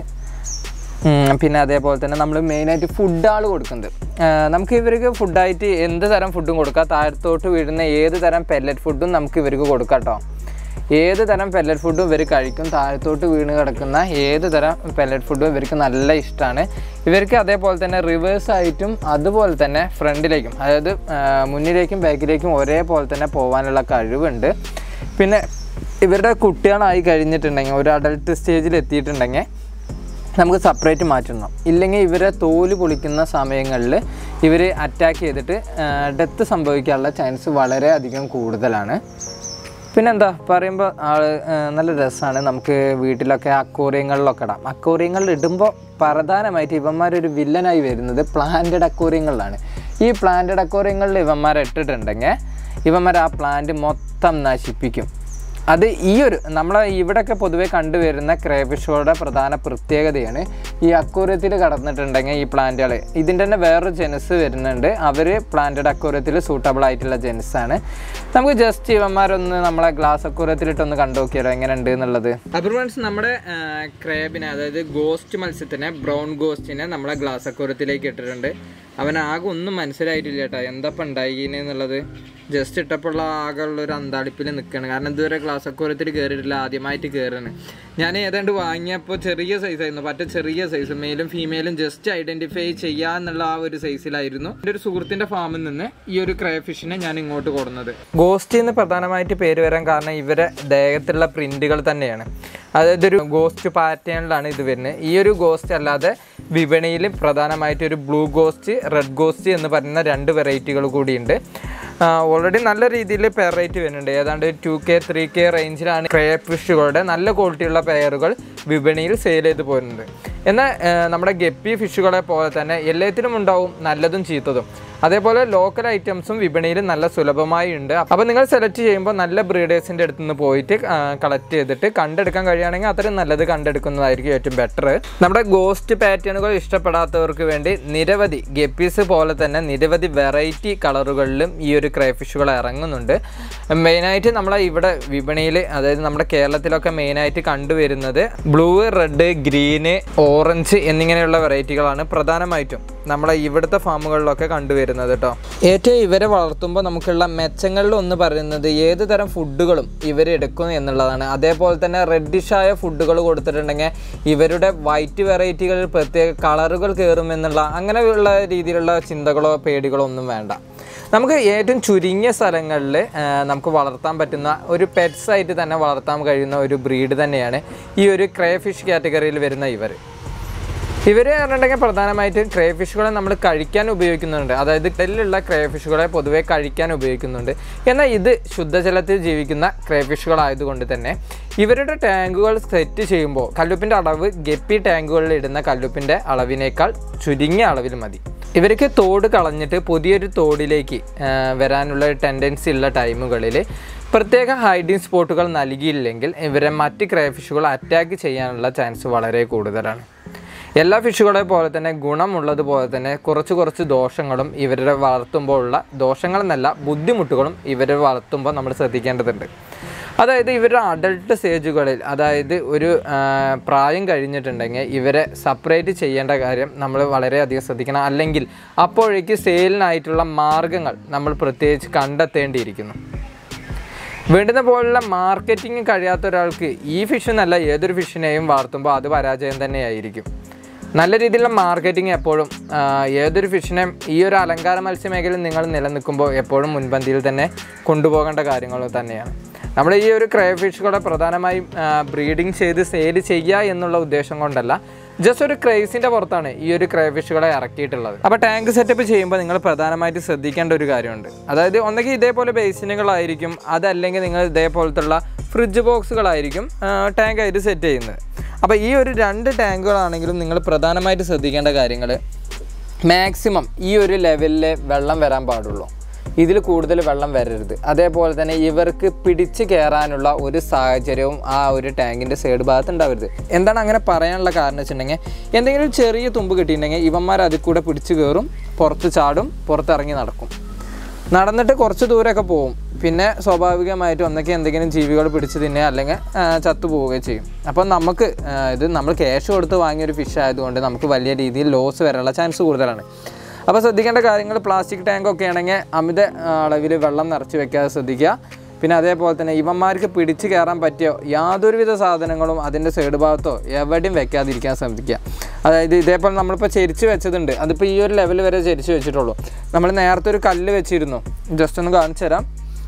ഉം, പിന്നെ അതേപോലെ തന്നെ നമ്മൾ മെയിനായിട്ട് ഫുഡാൾ കൊടുക്കുന്നത് ആ, നമുക്ക് ഇവർക്ക് ഫുഡായിട്ട് എന്ത് തരം ഫുഡും കൊടുക്കാം താഴത്തോട്ട് വീഴുന്ന ഏത് തരം പെല്ലറ്റ് ഫുഡും നമുക്ക് ഇവർക്ക് കൊടുക്കാം കേട്ടോ ഏത് തരം പെല്ലറ്റ് ഫുഡും ഇവർ കഴിക്കും താഴത്തോട്ട് വീണ് കിടക്കുന്ന ഏത് തരം പെല്ലറ്റ് ഫുഡും ഇവർക്ക് നല്ല ഇഷ്ടമാണ് ഇവർക്ക് അതേപോലെ തന്നെ റിവേഴ്സ് ആയിട്ടും അതുപോലെ തന്നെ ഫ്രണ്ടിലേക്കും അതായത് ആ, മുന്നിലേക്കും ബാക്കിലേക്കും ഒരേപോലെ തന്നെ പോകാനുള്ള കഴിവുണ്ട് പിന്നെ ഇവരുടെ കുട്ടികളായി കഴിഞ്ഞിട്ടുണ്ടെങ്കിൽ ഒരു അഡൽട്ട് സ്റ്റേജിൽ എത്തിയിട്ടുണ്ടെങ്കിൽ നമുക്ക് സെപ്പറേറ്റ് മാറ്റണം ഇല്ലെങ്കിൽ ഇവരെ തോല് പൊളിക്കുന്ന സമയങ്ങളിൽ ഇവർ അറ്റാക്ക് ചെയ്തിട്ട് ഡെത്ത് സംഭവിക്കാനുള്ള ചാൻസ് വളരെ അധികം കൂടുതലാണ് പിന്നെന്താ പറയുമ്പോൾ ആൾ നല്ല രസമാണ് നമുക്ക് വീട്ടിലൊക്കെ അക്വോറിയങ്ങളിലൊക്കെ ഇടാം അക്വോറിയങ്ങളിൽ ഇടുമ്പോൾ പ്രധാനമായിട്ട് ഇവന്മാരൊരു വില്ലനായി വരുന്നത് പ്ലാന്റഡ് അക്വോറിയങ്ങളിലാണ് ഈ പ്ലാന്റഡ് അക്വോറിയങ്ങളിൽ ഇവന്മാരെ ഇട്ടിട്ടുണ്ടെങ്കിൽ ഇവന്മാർ ആ പ്ലാന്റ് മൊത്തം നശിപ്പിക്കും അത് ഈ ഒരു നമ്മളെ ഇവിടെയൊക്കെ പൊതുവെ കണ്ടുവരുന്ന ക്രേഫിഷുകളുടെ പ്രധാന പ്രത്യേകതയാണ് ഈ അക്വോറിയത്തിൽ കടന്നിട്ടുണ്ടെങ്കിൽ ഈ പ്ലാന്റുകൾ ഇതിൻ്റെ തന്നെ വേറൊരു ജെനസ് വരുന്നുണ്ട് അവർ പ്ലാന്റഡ് അക്വോറിയത്തിൽ സൂട്ടബിൾ ആയിട്ടുള്ള ജെനസാണ് നമുക്ക് ജസ്റ്റ് ഇവന്മാരൊന്ന് നമ്മളെ ഗ്ലാസ് അക്വോറിയത്തിലിട്ടൊന്ന് കണ്ടു നോക്കിയാലോ എങ്ങനെ ഉണ്ട് എന്നുള്ളത് അപ്പോൾ ഫ്രണ്ട്സ് നമ്മുടെ ക്രേബിനെ അതായത് ഗോസ്റ്റ് മത്സ്യത്തിനെ ബ്രൗൺ ഗോസ്റ്റിനെ നമ്മളെ ഗ്ലാസ് അക്വോറിയത്തിലേക്ക് ഇട്ടിട്ടുണ്ട് അവൻ ആകെ ഒന്നും മനസ്സിലായിട്ടില്ല കേട്ടോ എന്താപ്പം ഉണ്ടായിന്നുള്ളത് ജസ്റ്റ് ഇട്ടപ്പോൾ ആകെ ഉള്ള ഒരു അന്താളിപ്പിൽ നിൽക്കുകയാണ് കാരണം ഇതുവരെ ക്ലാസ് അക്വോറിയത്തിൽ കയറിയിട്ടില്ല ആദ്യമായിട്ട് കയറാണ് ഞാൻ ഏതാണ്ട് വാങ്ങിയപ്പോൾ ചെറിയ സൈസ് ആയിരുന്നു പറ്റ ചെറിയ സൈസ് മെയിലും ഫീമെയിലും ജസ്റ്റ് ഐഡന്റിഫൈ ചെയ്യാന്നുള്ള ആ ഒരു സൈസിലായിരുന്നു എൻ്റെ ഒരു സുഹൃത്തിന്റെ ഫാമിൽ നിന്ന് ഈ ഒരു ക്രൈഫിഷിനെ ഞാൻ ഇങ്ങോട്ട് കൊടുന്നത് ഗോസ്റ്റ് എന്ന് പ്രധാനമായിട്ട് പേര് വരാൻ കാരണം ഇവരെ ദേഹത്തുള്ള പ്രിന്റുകൾ തന്നെയാണ് അതായത് ഒരു ഗോസ്റ്റ് പാറ്റേണിലാണ് ഇത് വരുന്നത് ഈ ഒരു ഗോസ്റ്റ് അല്ലാതെ വിപണിയിൽ പ്രധാനമായിട്ട് ഒരു ബ്ലൂ ഗോസ്റ്റ് റെഡ് ഗോസ്റ്റ് എന്ന് പറയുന്ന രണ്ട് വെറൈറ്റികൾ കൂടിയുണ്ട് ഓൾറെഡി നല്ല രീതിയിൽ പെയർ റേറ്റ് വരുന്നുണ്ട് ഏതാണ്ട് ടു കെ ത്രീ കെ റേഞ്ചിലാണ് ക്രേ ഫിഷുകളുടെ നല്ല ക്വാളിറ്റിയുള്ള പെയറുകൾ വിപണിയിൽ സെയിൽ ചെയ്ത് പോരുന്നുണ്ട് എന്നാൽ ആ, നമ്മുടെ ഗപ്പി ഫിഷുകളെ പോലെ തന്നെ എല്ലാത്തിനും ഉണ്ടാവും നല്ലതും ചീത്തതും അതേപോലെ ലോക്കൽ ഐറ്റംസും വിപണിയിൽ നല്ല സുലഭമായി ഉണ്ട് അപ്പോൾ നിങ്ങൾ സെലക്ട് ചെയ്യുമ്പോൾ നല്ല ബ്രീഡേഴ്സിൻ്റെ അടുത്ത് നിന്ന് പോയിട്ട് കളക്ട് ചെയ്തിട്ട് കണ്ടെടുക്കാൻ കഴിയുകയാണെങ്കിൽ അത്രയും നല്ലത് കണ്ടെടുക്കുന്നതായിരിക്കും ഏറ്റവും ബെറ്റർ നമ്മുടെ ഗോസ്റ്റ് പാറ്റേണുകൾ ഇഷ്ടപ്പെടാത്തവർക്ക് വേണ്ടി നിരവധി ഗപ്പീസ് പോലെ തന്നെ നിരവധി വെറൈറ്റി കളറുകളിലും ഈ ഒരു ക്രൈഫിഷുകൾ ഇറങ്ങുന്നുണ്ട് മെയിനായിട്ട് നമ്മളെ ഇവിടെ വിപണിയിൽ അതായത് നമ്മുടെ കേരളത്തിലൊക്കെ മെയിനായിട്ട് കണ്ടുവരുന്നത് ബ്ലൂ റെഡ് ഗ്രീന് ഓറഞ്ച് എന്നിങ്ങനെയുള്ള വെറൈറ്റികളാണ് പ്രധാനമായിട്ടും നമ്മളെ ഇവിടുത്തെ ഫാമുകളിലൊക്കെ കണ്ടുവരുന്നത് കേട്ടോ ഏറ്റവും ഇവരെ വളർത്തുമ്പോൾ നമുക്കുള്ള മെച്ചങ്ങളിൽ ഒന്ന് പറയുന്നത് ഏത് തരം ഫുഡുകളും ഇവർ എടുക്കും എന്നുള്ളതാണ് അതേപോലെ തന്നെ റെഡിഷായ ഫുഡുകൾ കൊടുത്തിട്ടുണ്ടെങ്കിൽ ഇവരുടെ വൈറ്റ് വെറൈറ്റികളിൽ പ്രത്യേക കളറുകൾ കയറും എന്നുള്ള അങ്ങനെയുള്ള രീതിയിലുള്ള ചിന്തകളോ പേടികളോ ഒന്നും വേണ്ട നമുക്ക് ഏറ്റവും ചുരുങ്ങിയ സ്ഥലങ്ങളിൽ നമുക്ക് വളർത്താൻ പറ്റുന്ന ഒരു പെറ്റ്സ് ആയിട്ട് തന്നെ വളർത്താൻ കഴിയുന്ന ഒരു ബ്രീഡ് തന്നെയാണ് ഈ ഒരു ക്രേഫിഷ് കാറ്റഗറിയിൽ വരുന്ന ഇവർ ഇവർ പറഞ്ഞിട്ടുണ്ടെങ്കിൽ പ്രധാനമായിട്ടും ക്രേഫിഷുകളെ നമ്മൾ കഴിക്കാൻ ഉപയോഗിക്കുന്നുണ്ട് അതായത് കടലിലുള്ള ക്രേഫിഷുകളെ പൊതുവെ കഴിക്കാൻ ഉപയോഗിക്കുന്നുണ്ട് എന്നാൽ ഇത് ശുദ്ധജലത്തിൽ ജീവിക്കുന്ന ക്രേഫിഷുകളായതുകൊണ്ട് തന്നെ ഇവരുടെ ടാങ്കുകൾ സെറ്റ് ചെയ്യുമ്പോൾ കല്ലുപ്പിൻ്റെ അളവ് ഗപ്പി ടാങ്കുകളിൽ ഇടുന്ന കല്ലുപ്പിൻ്റെ അളവിനേക്കാൾ ചുരുങ്ങിയ അളവിൽ മതി ഇവർക്ക് തോട് കളഞ്ഞിട്ട് പുതിയൊരു തോടിലേക്ക് ആ, വരാനുള്ള ടെൻഡൻസി ഉള്ള ടൈമുകളിൽ പ്രത്യേക ഹൈഡിങ് സ്പോട്ടുകൾ നൽകിയില്ലെങ്കിൽ ഇവരെ മറ്റ് ക്രേഫിഷുകൾ അറ്റാക്ക് ചെയ്യാനുള്ള ചാൻസ് വളരെ കൂടുതലാണ് എല്ലാ ഫിഷുകളെ പോലെ തന്നെ ഗുണമുള്ളത് പോലെ തന്നെ കുറച്ച് കുറച്ച് ദോഷങ്ങളും ഇവരുടെ വളർത്തുമ്പോൾ ഉള്ള ദോഷങ്ങളെന്നല്ല ബുദ്ധിമുട്ടുകളും ഇവരെ വളർത്തുമ്പോൾ നമ്മൾ ശ്രദ്ധിക്കേണ്ടതുണ്ട് അതായത് ഇവരുടെ അഡൾട്ട് സ്റ്റേജുകളിൽ അതായത് ഒരു ആ, പ്രായം കഴിഞ്ഞിട്ടുണ്ടെങ്കിൽ ഇവരെ സെപ്പറേറ്റ് ചെയ്യേണ്ട കാര്യം നമ്മൾ വളരെയധികം ശ്രദ്ധിക്കണം അല്ലെങ്കിൽ അപ്പോഴേക്ക് സെയിലിനായിട്ടുള്ള മാർഗങ്ങൾ നമ്മൾ പ്രത്യേകിച്ച് കണ്ടെത്തേണ്ടിയിരിക്കുന്നു വേണ്ടുന്ന പോലുള്ള മാർക്കറ്റിംഗ് കഴിയാത്ത ഒരാൾക്ക് ഈ ഫിഷ് എന്നല്ല ഏതൊരു ഫിഷിനെയും വളർത്തുമ്പോൾ അത് പരാജയം തന്നെയായിരിക്കും നല്ല രീതിയിലുള്ള മാർക്കറ്റിംഗ് എപ്പോഴും ആ, ഏതൊരു ഫിഷിനെ ഈ ഒരു അലങ്കാര മത്സ്യമേഖലയിൽ നിങ്ങൾ നിലനിൽക്കുമ്പോൾ എപ്പോഴും മുൻപന്തിയിൽ തന്നെ കൊണ്ടുപോകേണ്ട കാര്യങ്ങൾ തന്നെയാണ് നമ്മൾ ഈ ഒരു ക്രേ ഫിഷുകളെ പ്രധാനമായും ബ്രീഡിങ് ചെയ്ത് സെയിൽ ചെയ്യുക എന്നുള്ള ഉദ്ദേശം കൊണ്ടല്ല ജസ്റ്റ് ഒരു ക്രൈസിൻ്റെ പുറത്താണ് ഈ ഒരു ക്രേ ഫിഷുകളെ ഇറക്കിയിട്ടുള്ളത് അപ്പോൾ ടാങ്ക് സെറ്റപ്പ് ചെയ്യുമ്പോൾ നിങ്ങൾ പ്രധാനമായിട്ട് ശ്രദ്ധിക്കേണ്ട ഒരു കാര്യമുണ്ട് അതായത് ഒന്നെങ്കിൽ ഇതേപോലെ ബേസിനുകളായിരിക്കും അതല്ലെങ്കിൽ നിങ്ങൾ ഇതേപോലത്തുള്ള ഫ്രിഡ്ജ് ബോക്സുകളായിരിക്കും ടാങ്ക് ആയിട്ട് സെറ്റ് ചെയ്യുന്നത് അപ്പോൾ ഈ ഒരു രണ്ട് ടാങ്കുകളാണെങ്കിലും നിങ്ങൾ പ്രധാനമായിട്ട് ശ്രദ്ധിക്കേണ്ട കാര്യങ്ങൾ മാക്സിമം ഈ ഒരു ലെവലിലെ വെള്ളം വരാൻ പാടുള്ളൂ ഇതിൽ കൂടുതൽ വെള്ളം വരരുത് അതേപോലെ തന്നെ ഇവർക്ക് പിടിച്ച് കയറാനുള്ള ഒരു സാഹചര്യവും ആ ഒരു ടാങ്കിൻ്റെ സൈഡ് ഭാഗത്ത് ഉണ്ടാവരുത് എന്താണ് അങ്ങനെ പറയാനുള്ള കാരണം വെച്ചിട്ടുണ്ടെങ്കിൽ എന്തെങ്കിലും ഒരു ചെറിയ തുമ്പ് കിട്ടിയിട്ടുണ്ടെങ്കിൽ ഇവന്മാർ അതിൽ കൂടെ പിടിച്ച് കയറും പുറത്ത് ചാടും പുറത്തിറങ്ങി നടക്കും നടന്നിട്ട് കുറച്ച് ദൂരമൊക്കെ പോകും പിന്നെ സ്വാഭാവികമായിട്ടും ഒന്നൊക്കെ എന്തെങ്കിലും ജീവികൾ പിടിച്ച് തിന്നുക അല്ലെങ്കിൽ ആ, ചത്തു പോവുകയും ചെയ്യും അപ്പം നമുക്ക് ആ, ഇത് നമ്മൾ ക്യാഷ് കൊടുത്ത് വാങ്ങിയൊരു ഫിഷ് ആയതുകൊണ്ട് നമുക്ക് വലിയ രീതിയിൽ ലോസ് വരാനുള്ള ചാൻസ് കൂടുതലാണ് അപ്പോൾ ശ്രദ്ധിക്കേണ്ട കാര്യങ്ങൾ പ്ലാസ്റ്റിക് ടാങ്കൊക്കെ ആണെങ്കിൽ അമിത അളവിൽ വെള്ളം നിറച്ച് വെക്കാതെ ശ്രദ്ധിക്കുക പിന്നെ അതേപോലെ തന്നെ ഇവന്മാർക്ക് പിടിച്ച് കയറാൻ പറ്റിയ യാതൊരുവിധ സാധനങ്ങളും അതിൻ്റെ സൈഡ് ഭാഗത്തോ എവിടെയും വെക്കാതിരിക്കാൻ ശ്രമിക്കുക അതായത് ഇതേപോലെ നമ്മളിപ്പോൾ ചെരിച്ച് വെച്ചതുണ്ട് അതിപ്പോൾ ഈ ഒരു ലെവൽ വരെ ചെരിച്ച് വെച്ചിട്ടുള്ളൂ നമ്മൾ നേരത്തെ ഒരു കല്ല് വെച്ചിരുന്നു ജസ്റ്റ് ഒന്ന് കാണിച്ചു തരാം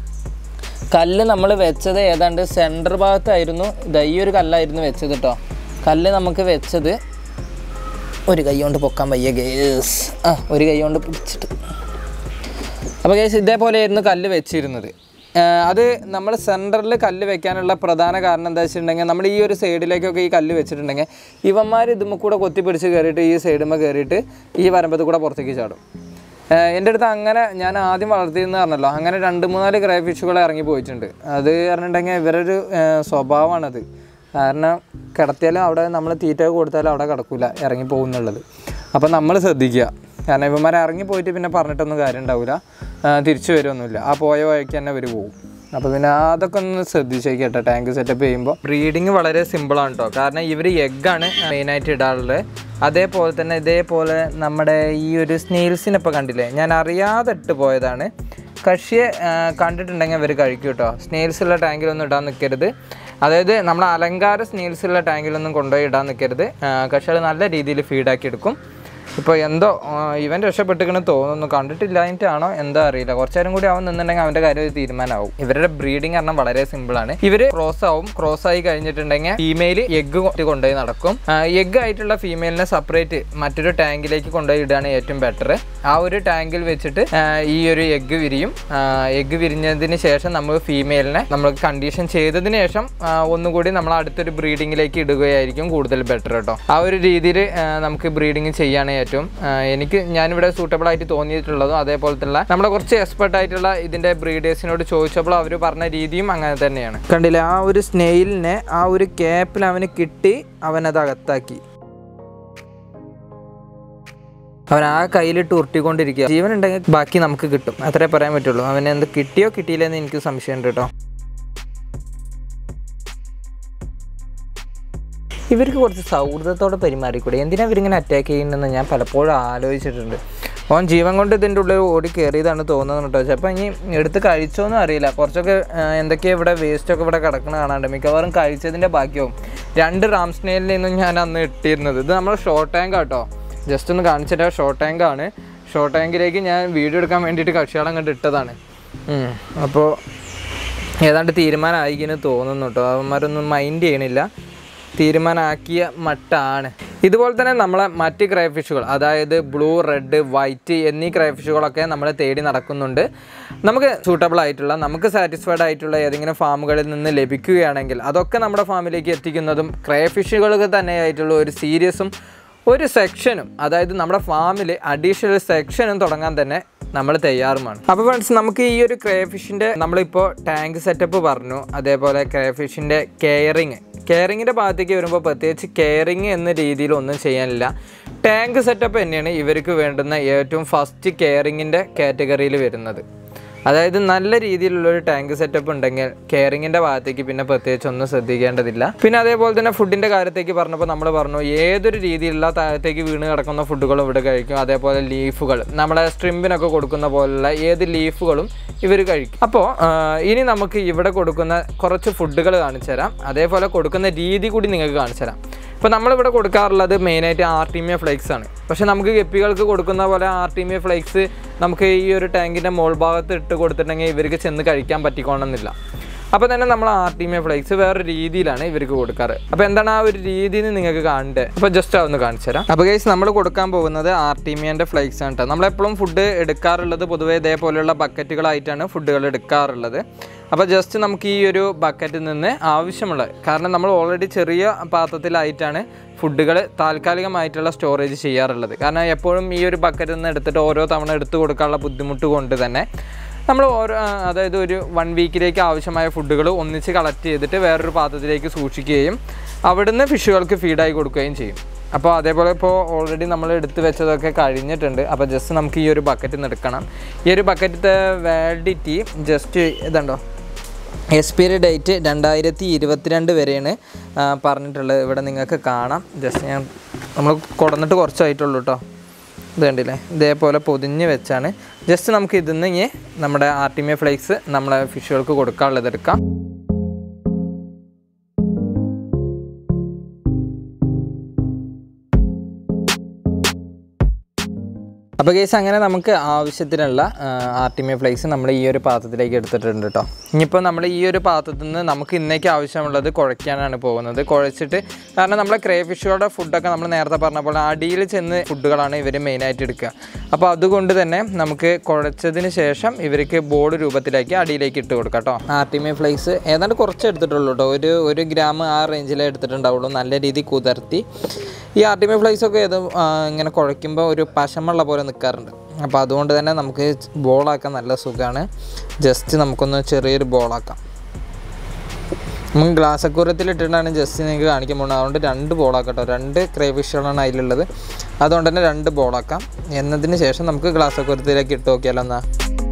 കല്ല് നമ്മൾ വെച്ചത് ഏതാണ്ട് സെൻറ്റർ ഭാഗത്തായിരുന്നു ഇതാ ഈ ഒരു കല്ലായിരുന്നു വെച്ചത് കേട്ടോ കല്ല് നമുക്ക് വെച്ചത് ഒരു കൈ കൊണ്ട് പൊക്കാൻ വയ്യ ഗേസ് ആ ഒരു കൈ കൊണ്ട് പിടിച്ചിട്ട് അപ്പോൾ ഗേസ് ഇതേപോലെയായിരുന്നു കല്ല് വെച്ചിരുന്നത് ആ, അത് നമ്മൾ സെൻറ്ററിൽ കല്ല് വെക്കാനുള്ള പ്രധാന കാരണം എന്താ വെച്ചിട്ടുണ്ടെങ്കിൽ നമ്മൾ ഈ ഒരു സൈഡിലേക്കൊക്കെ ഈ കല്ല് വെച്ചിട്ടുണ്ടെങ്കിൽ ഇവന്മാർ ഇതുമ്മ കൂടെ കൊത്തിപ്പിടിച്ച് കയറിയിട്ട് ഈ സൈഡുമ്മ കയറിയിട്ട് ഈ വരമ്പത്ത് കൂടെ പുറത്തേക്ക് ചാടും ഏഹ് എൻ്റെ അടുത്ത് അങ്ങനെ ഞാൻ ആദ്യം വളർത്തിയെന്ന് പറഞ്ഞല്ലോ അങ്ങനെ രണ്ട് മൂന്നാല് ക്രൈ ഫിഷുകൾ ഇറങ്ങി പോയിട്ടുണ്ട് അത് പറഞ്ഞിട്ടുണ്ടെങ്കിൽ ഇവരൊരു ഏഹ് സ്വഭാവമാണത് കാരണം കിടത്തിയാലും അവിടെ നമ്മൾ തീറ്റ കൊടുത്താലും അവിടെ കിടക്കില്ല ഇറങ്ങി പോകുന്നുള്ളത് അപ്പം നമ്മൾ ശ്രദ്ധിക്കുക കാരണം ഇവന്മാർ ഇറങ്ങി പോയിട്ട് പിന്നെ പറഞ്ഞിട്ടൊന്നും കാര്യം ഉണ്ടാവില്ല തിരിച്ചു വരുമൊന്നുമില്ല ആ പോയ വഴിക്ക് തന്നെ അവർ പോകും അപ്പോൾ പിന്നെ അതൊക്കെ ഒന്ന് ശ്രദ്ധിച്ചേക്ക് കേട്ടോ ടാങ്ക് സെറ്റപ്പ് ചെയ്യുമ്പോൾ ബ്രീഡിങ് വളരെ സിമ്പിളാണ് കേട്ടോ കാരണം ഇവർ എഗ്ഗാണ് മെയിനായിട്ട് ഇടാറുള്ളത് അതേപോലെ തന്നെ ഇതേപോലെ നമ്മുടെ ഈ ഒരു സ്നെയിൽസിനെ ഇപ്പോൾ കണ്ടില്ലേ ഞാൻ അറിയാതെ ഇട്ട് പോയതാണ് കക്ഷിയെ ആ, കണ്ടിട്ടുണ്ടെങ്കിൽ അവർ കഴിക്കും കേട്ടോ സ്നെയിൽസുള്ള ടാങ്കിലൊന്നും ഇടാൻ നിൽക്കരുത് അതായത് നമ്മൾ അലങ്കാര സ്നെയിൽസുള്ള ടാങ്കിലൊന്നും കൊണ്ടുപോയി ഇടാൻ നിൽക്കരുത് കക്ഷികൾ നല്ല രീതിയിൽ ഫീഡാക്കി എടുക്കും ഇപ്പോൾ എന്തോ ആ, ഇവൻ രക്ഷപ്പെട്ടിക്കണ് തോന്നുന്നു കണ്ടിട്ടില്ലായിട്ടാണോ എന്താ അറിയില്ല കുറച്ചു നേരം കൂടി അവൻ നിന്നുണ്ടെങ്കിൽ അവൻ്റെ കാര്യം ഒരു തീരുമാനമാവും ഇവരുടെ ബ്രീഡിംഗ് പറഞ്ഞാൽ വളരെ സിമ്പിളാണ് ഇവര് ക്രോസ് ആവും ക്രോസ് ആയി കഴിഞ്ഞിട്ടുണ്ടെങ്കിൽ ഫീമെയിൽ എഗ്ഗ് കൊണ്ടുപോയി നടക്കും എഗ്ഗ് ആയിട്ടുള്ള ഫീമെയിലിനെ സെപ്പറേറ്റ് മറ്റൊരു ടാങ്കിലേക്ക് കൊണ്ടുപോയി ഇടുകയാണ് ഏറ്റവും ബെറ്റർ ആ ഒരു ടാങ്കിൽ വെച്ചിട്ട് ആ, ഈ ഒരു എഗ്ഗ് വിരിയും എഗ്ഗ് വിരിഞ്ഞതിന് ശേഷം നമ്മൾ ഫീമെയിലിനെ നമ്മൾ കണ്ടീഷൻ ചെയ്തതിന് ശേഷം ആ, ഒന്നുകൂടി നമ്മൾ അടുത്തൊരു ബ്രീഡിങ്ങിലേക്ക് ഇടുകയായിരിക്കും കൂടുതൽ ബെറ്റർ കേട്ടോ ആ ഒരു രീതിയിൽ നമുക്ക് ബ്രീഡിങ് ചെയ്യാണ് ഏറ്റവും ആ, എനിക്ക് ഞാനിവിടെ സൂട്ടബിൾ ആയിട്ട് തോന്നിയിട്ടുള്ളതും അതേപോലത്തുള്ള നമ്മുടെ കുറച്ച് എക്സ്പെർട്ട് ആയിട്ടുള്ള ഇതിന്റെ ബ്രീഡേഴ്സിനോട് ചോദിച്ചപ്പോൾ അവർ പറഞ്ഞ രീതിയും അങ്ങനെ തന്നെയാണ് കണ്ടില്ലേ ആ ഒരു സ്നെയിലിനെ ആ ഒരു ക്യാപ്പിൽ അവന് കിട്ടി അവനത് അകത്താക്കി അവൻ ആ കയ്യിലിട്ട് ഉരുട്ടിക്കൊണ്ടിരിക്കുക ജീവൻ ഉണ്ടെങ്കിൽ ബാക്കി നമുക്ക് കിട്ടും അത്രേ പറയാൻ പറ്റുള്ളൂ അവന് എന്ത് കിട്ടിയോ കിട്ടിയില്ലെന്ന് എനിക്ക് സംശയമുണ്ട് കേട്ടോ ഇവർക്ക് കുറച്ച് സൗഹൃദത്തോടെ പെരുമാറിക്കൂടെ എന്തിനാ ഇവരിങ്ങനെ അറ്റാക്ക് ചെയ്യുന്നതെന്ന് ഞാൻ പലപ്പോഴും ആലോചിച്ചിട്ടുണ്ട് ഓൻ ജീവൻ കൊണ്ട് ഇതിൻ്റെ ഉള്ളിൽ ഓടി കയറിയതാണ് തോന്നുന്നത് കേട്ടോ ചിലപ്പോൾ ഇനി എടുത്ത് കഴിച്ചോന്നും അറിയില്ല കുറച്ചൊക്കെ ആ, എന്തൊക്കെയോ ഇവിടെ വേസ്റ്റൊക്കെ ഇവിടെ കിടക്കുന്ന കാണാണ്ട് മിക്കവാറും കഴിച്ചതിൻ്റെ ബാക്കിയാവും രണ്ട് റാം സ്നേലിൽ നിന്നും ഞാൻ അന്ന് ഇട്ടിരുന്നത് ഇത് നമ്മൾ ഷോർട്ട് ടാങ്ക് ആട്ടോ ജസ്റ്റ് ഒന്ന് കാണിച്ചിട്ട് ഷോർട്ട് ടാങ്ക് ആണ് ഷോർട്ട് ടാങ്കിലേക്ക് ഞാൻ വീഡിയോ എടുക്കാൻ വേണ്ടിയിട്ട് കക്ഷിയാളം കണ്ട് ഇട്ടതാണ് അപ്പോൾ ഏതാണ്ട് തീരുമാനമായിക്കിന് തോന്നുന്നു കേട്ടോ അവന്മാരൊന്നും മൈൻഡ് ചെയ്യണില്ല തീരുമാനമാക്കിയ മട്ടാണ് ഇതുപോലെ തന്നെ നമ്മളെ മറ്റ് ക്രൈഫിഷുകൾ അതായത് ബ്ലൂ റെഡ് വൈറ്റ് എന്നീ ക്രൈഫിഷുകളൊക്കെ നമ്മൾ തേടി നടക്കുന്നുണ്ട് നമുക്ക് സൂട്ടബിൾ ആയിട്ടുള്ള നമുക്ക് സാറ്റിസ്ഫൈഡ് ആയിട്ടുള്ള ഏതെങ്കിലും ഫാമുകളിൽ നിന്ന് ലഭിക്കുകയാണെങ്കിൽ അതൊക്കെ നമ്മുടെ ഫാമിലേക്ക് എത്തിക്കുന്നതും ക്രൈഫിഷുകൾക്ക് തന്നെയായിട്ടുള്ള ഒരു സീരിയസും ഒരു സെക്ഷനും അതായത് നമ്മുടെ ഫാമിൽ അഡീഷണൽ സെക്ഷനും തുടങ്ങാൻ തന്നെ നമ്മൾ തയ്യാറുമാണ് അപ്പോൾ ഫ്രണ്ട്സ് നമുക്ക് ഈ ഒരു ക്രേഫിഷിൻ്റെ നമ്മളിപ്പോൾ ടാങ്ക് സെറ്റപ്പ് പറഞ്ഞു അതേപോലെ ക്രേഫിഷിൻ്റെ കെയറിങ് കെയറിങ്ങിൻ്റെ ഭാഗത്തേക്ക് വരുമ്പോൾ പ്രത്യേകിച്ച് കെയറിങ് എന്ന രീതിയിൽ ഒന്നും ചെയ്യാനില്ല ടാങ്ക് സെറ്റപ്പ് തന്നെയാണ് ഇവർക്ക് വേണ്ടുന്ന ഏറ്റവും ഫസ്റ്റ് കെയറിങ്ങിൻ്റെ കാറ്റഗറിയിൽ വരുന്നത് അതായത് നല്ല രീതിയിലുള്ളൊരു ടാങ്ക് സെറ്റപ്പ് ഉണ്ടെങ്കിൽ കെയറിങ്ങിൻ്റെ ഭാഗത്തേക്ക് പിന്നെ പ്രത്യേകിച്ച് ഒന്നും ശ്രദ്ധിക്കേണ്ടതില്ല പിന്നെ അതേപോലെ തന്നെ ഫുഡിൻ്റെ കാര്യത്തേക്ക് പറഞ്ഞപ്പോൾ നമ്മൾ പറഞ്ഞു ഏതൊരു രീതിയിലുള്ള താഴത്തേക്ക് വീണ് കിടക്കുന്ന ഫുഡുകളും ഇവിടെ കഴിക്കും അതേപോലെ ലീഫുകൾ നമ്മളെ സ്ട്രിമ്പിനൊക്കെ കൊടുക്കുന്ന പോലുള്ള ഏത് ലീഫുകളും ഇവർ കഴിക്കും അപ്പോൾ ഇനി നമുക്ക് ഇവിടെ കൊടുക്കുന്ന കുറച്ച് ഫുഡുകൾ കാണിച്ചു തരാം അതേപോലെ കൊടുക്കുന്ന രീതി കൂടി നിങ്ങൾക്ക് കാണിച്ചു തരാം ഇപ്പോൾ നമ്മളിവിടെ കൊടുക്കാറുള്ളത് മെയിനായിട്ട് ആർട്ടിമിയ ഫ്ലേക്സ് ആണ് പക്ഷേ നമുക്ക് ഗപ്പികൾക്ക് കൊടുക്കുന്ന പോലെ ആർട്ടിമിയ ഫ്ലേക്സ് നമുക്ക് ഈ ഒരു ടാങ്കിൻ്റെ മോൾ ഭാഗത്ത് ഇട്ട് കൊടുത്തിട്ടുണ്ടെങ്കിൽ ഇവർക്ക് ചെന്ന് കഴിക്കാൻ പറ്റിക്കോണമെന്നില്ല അപ്പോൾ തന്നെ നമ്മൾ ആർട്ടിമിയ ഫ്ലേക്സ് വേറെ രീതിയിലാണ് ഇവർക്ക് കൊടുക്കാറ് അപ്പോൾ എന്താണ് ആ ഒരു രീതി എന്ന് നിങ്ങൾക്ക് കാണണ്ടേ അപ്പോൾ ജസ്റ്റ് അതൊന്ന് കാണിച്ചു തരാം അപ്പോൾ ഗൈസ് നമ്മൾ കൊടുക്കാൻ പോകുന്നത് ആർട്ടിമിയൻ്റെ ഫ്ലേക്സ് ആണ് കേട്ടോ നമ്മളെപ്പോഴും ഫുഡ് എടുക്കാറുള്ളത് പൊതുവേ ഇതേപോലെയുള്ള ബക്കറ്റുകളായിട്ടാണ് ഫുഡുകൾ എടുക്കാറുള്ളത് അപ്പോൾ ജസ്റ്റ് നമുക്ക് ഈ ഒരു ബക്കറ്റിൽ നിന്ന് ആവശ്യമുള്ള കാരണം നമ്മൾ ഓൾറെഡി ചെറിയ പാത്രത്തിലായിട്ടാണ് ഫുഡുകൾ താൽക്കാലികമായിട്ടുള്ള സ്റ്റോറേജ് ചെയ്യാറുള്ളത് കാരണം എപ്പോഴും ഈ ഒരു ബക്കറ്റിൽ നിന്ന് എടുത്തിട്ട് ഓരോ തവണ എടുത്തു കൊടുക്കാനുള്ള ബുദ്ധിമുട്ട് കൊണ്ട് തന്നെ നമ്മൾ ഓരോ ആ, അതായത് ഒരു വൺ വീക്കിലേക്ക് ആവശ്യമായ ഫുഡുകൾ ഒന്നിച്ച് കളക്ട് ചെയ്തിട്ട് വേറൊരു പാത്രത്തിലേക്ക് സൂക്ഷിക്കുകയും അവിടുന്ന് ഫിഷുകൾക്ക് ഫീഡായി കൊടുക്കുകയും ചെയ്യും അപ്പോൾ അതേപോലെ ഇപ്പോൾ ഓൾറെഡി നമ്മൾ എടുത്ത് വെച്ചതൊക്കെ കഴിഞ്ഞിട്ടുണ്ട് അപ്പോൾ ജസ്റ്റ് നമുക്ക് ഈ ഒരു ബക്കറ്റിൽ നിന്ന് എടുക്കണം ഈ ഒരു ബക്കറ്റിൻ്റെ വാലിഡിറ്റി ജസ്റ്റ് ഇതുണ്ടോ എക്സ്പയറി ഡേറ്റ് രണ്ടായിരത്തി ഇരുപത്തിരണ്ട് വരെയാണ് ആ, പറഞ്ഞിട്ടുള്ളത് ഇവിടെ നിങ്ങൾക്ക് കാണാം ജസ്റ്റ് ഞാൻ നമ്മൾ കൊടുന്നിട്ട് കുറച്ചായിട്ടുള്ളൂ കേട്ടോ ഇത് കണ്ടില്ലേ ഇതേപോലെ പൊതിഞ്ഞ് വെച്ചാണ് ജസ്റ്റ് നമുക്ക് ഇതിൽ നിന്ന് നമ്മുടെ ആർട്ടിമിയ ഫ്ലേക്സ് നമ്മളെ ഫിഷുകൾക്ക് കൊടുക്കാനുള്ളത് എടുക്കാം അപ്പോൾ കേസ് അങ്ങനെ നമുക്ക് ആവശ്യത്തിനുള്ള ആർട്ടിമിയ ഫ്ലേക്സ് നമ്മൾ ഈ ഒരു പാത്രത്തിലേക്ക് എടുത്തിട്ടുണ്ട് കേട്ടോ ഇനിയിപ്പോൾ നമ്മൾ ഈ ഒരു പാത്രത്തിൽ നിന്ന് നമുക്ക് ഇന്നേക്ക് ആവശ്യമുള്ളത് കുഴയ്ക്കാനാണ് പോകുന്നത് കുഴച്ചിട്ട് കാരണം നമ്മളെ ക്രേ ഫിഷുകളുടെ ഫുഡൊക്കെ നമ്മൾ നേരത്തെ പറഞ്ഞ പോലെ അടിയിൽ ചെന്ന് ഫുഡുകളാണ് ഇവർ മെയിനായിട്ട് എടുക്കുക അപ്പോൾ അതുകൊണ്ട് തന്നെ നമുക്ക് കുഴച്ചതിന് ശേഷം ഇവർക്ക് ബോർഡ് രൂപത്തിലാക്കി അടിയിലേക്ക് ഇട്ട് കൊടുക്കാം കേട്ടോ ആർട്ടിമിയ ഫ്ലേക്സ് ഏതാണ്ട് കുറച്ച് എടുത്തിട്ടുള്ളൂ കേട്ടോ ഒരു ഒരു ഗ്രാം ആ റേഞ്ചിലേ എടുത്തിട്ടുണ്ടാവുള്ളൂ നല്ല രീതിയിൽ കുതിർത്തി ഈ ആർട്ടിമി ഫ്ലൈസ് ഒക്കെ ഇത് ആ, ഇങ്ങനെ കുഴയ്ക്കുമ്പോൾ ഒരു പശമുള്ള പോലെ നിൽക്കാറുണ്ട് അപ്പോൾ അതുകൊണ്ട് തന്നെ നമുക്ക് ബോളാക്കാൻ നല്ല സുഖമാണ് ജസ്റ്റ് നമുക്കൊന്ന് ചെറിയൊരു ബോളാക്കാം നമുക്ക് ഗ്ലാസ് അക്കൂരത്തിൽ ഇട്ടിട്ടാണ് ജസ്റ്റ് നിങ്ങൾക്ക് കാണിക്കാൻ പോകുന്നത് അതുകൊണ്ട് രണ്ട് ബോളാക്കട്ടോ രണ്ട് ക്രേഫിഷുകളാണ് അതിലുള്ളത് അതുകൊണ്ട് തന്നെ രണ്ട് ബോളാക്കാം എന്നതിന് ശേഷം നമുക്ക് ഗ്ലാസ് അക്കൂരത്തിലേക്ക് ഇട്ട് നോക്കിയാലോ എന്നാൽ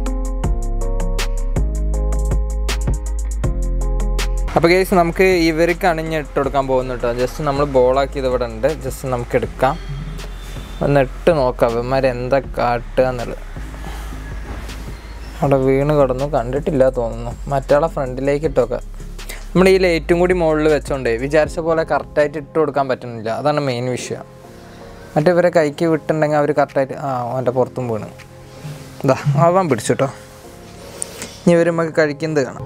അപ്പോൾ കേസ് നമുക്ക് ഇവർക്ക് അണിഞ്ഞ് ഇട്ട് കൊടുക്കാൻ പോകുന്നു കേട്ടോ ജസ്റ്റ് നമ്മൾ ബോളാക്കിയത് ഇവിടെ ഉണ്ട് ജസ്റ്റ് നമുക്ക് എടുക്കാം ഒന്ന് ഇട്ട് നോക്കാം അവന്മാർ എന്താ കാട്ടുക എന്നുള്ളത് അവിടെ വീണ് കിടന്നു കണ്ടിട്ടില്ല തോന്നുന്നു മറ്റാളെ ഫ്രണ്ടിലേക്ക് ഇട്ട് നോക്കാം നമ്മൾ ഈ ലൈറ്റും കൂടി മുകളിൽ വെച്ചോണ്ടേ വിചാരിച്ച പോലെ കറക്റ്റായിട്ട് ഇട്ട് കൊടുക്കാൻ പറ്റുന്നില്ല അതാണ് മെയിൻ വിഷയം മറ്റേ ഇവരെ കൈക്ക് വിട്ടുണ്ടെങ്കിൽ അവർ കറക്റ്റായിട്ട് ആ അവൻ്റെ പുറത്തും വീണ് ഇതാ അവൻ പിടിച്ചു കേട്ടോ ഇനി ഇവർ നമുക്ക് കഴിക്കുന്നത് കാണാം